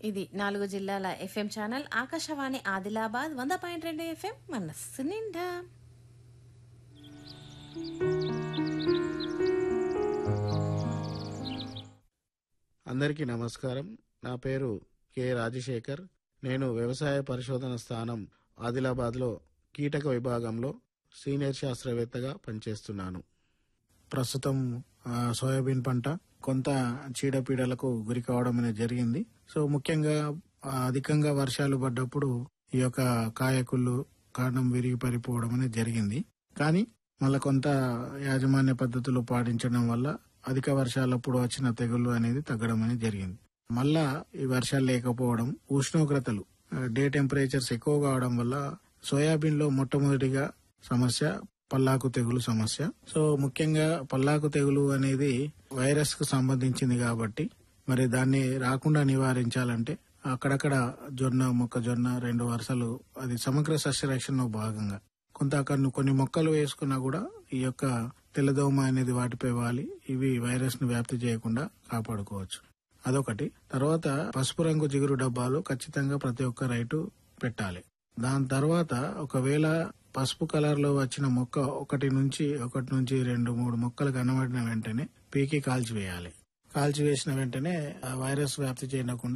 ఇది నాలుగు జిల్లాల ఎఫ్ఎం ఛానల్ ఆకాశవాణి ఆదిలాబాద్ వంద పాయింట్ రెండు ఎఫ్ఎం మనస్సు నిండా అందరికీ నమస్కారం నా పేరు కె రాజశేఖర్ నేను వ్యవసాయ పరిశోధన స్థానం ఆదిలాబాద్లో కీటక విభాగంలో సీనియర్ శాస్త్రవేత్తగా పనిచేస్తున్నాను ప్రస్తుతం ఆ, సోయాబీన్ పంట కొంత చీడపీడలకు గురి కావడం అనేది జరిగింది సో ముఖ్యంగా ఆ, అధికంగా వర్షాలు పడ్డప్పుడు ఈ యొక్క కాయకుళ్ళు కాండం విరిగి పడిపోవడం అనేది జరిగింది కానీ మళ్ళా కొంత యాజమాన్య పద్ధతులు పాటించడం వల్ల అధిక వర్షాలప్పుడు వచ్చిన తెగుళ్ళు అనేది తగ్గడం అనేది జరిగింది మళ్ళా ఈ వర్షాలు లేకపోవడం ఉష్ణోగ్రతలు డే టెంపరేచర్స్ ఎక్కువ కావడం వల్ల సోయాబీన్ లో మొట్టమొదటిగా సమస్య పల్లాకు తెగులు సమస్య సో ముఖ్యంగా పల్లాకు తెగులు అనేది వైరస్ కు సంబంధించింది కాబట్టి మరి దాన్ని రాకుండా నివారించాలంటే అక్కడక్కడ జొన్న మొక్కజొన్న రెండు వరుసలు అది సమగ్ర సస్యరక్షణలో భాగంగా కొంత కొన్ని కొన్ని మొక్కలు వేసుకున్నా కూడా ఈ యొక్క తెల్లదోమ అనేది వాటిపై వాలి ఇవి వైరస్ ను వ్యాప్తి చేయకుండా కాపాడుకోవచ్చు అదొకటి తర్వాత పసుపు రంగు జిగురు డబ్బాలు ఖచ్చితంగా ప్రతి ఒక్క రైతు పెట్టాలి దాని తర్వాత ఒకవేళ పసుపు కలర్ లో వచ్చిన మొక్క ఒకటి నుంచి ఒకటి నుంచి రెండు మూడు మొక్కలు కనబడిన వెంటనే పీకి కాల్చివేయాలి కాల్చివేసిన వెంటనే ఆ వైరస్ వ్యాప్తి చేయకుండా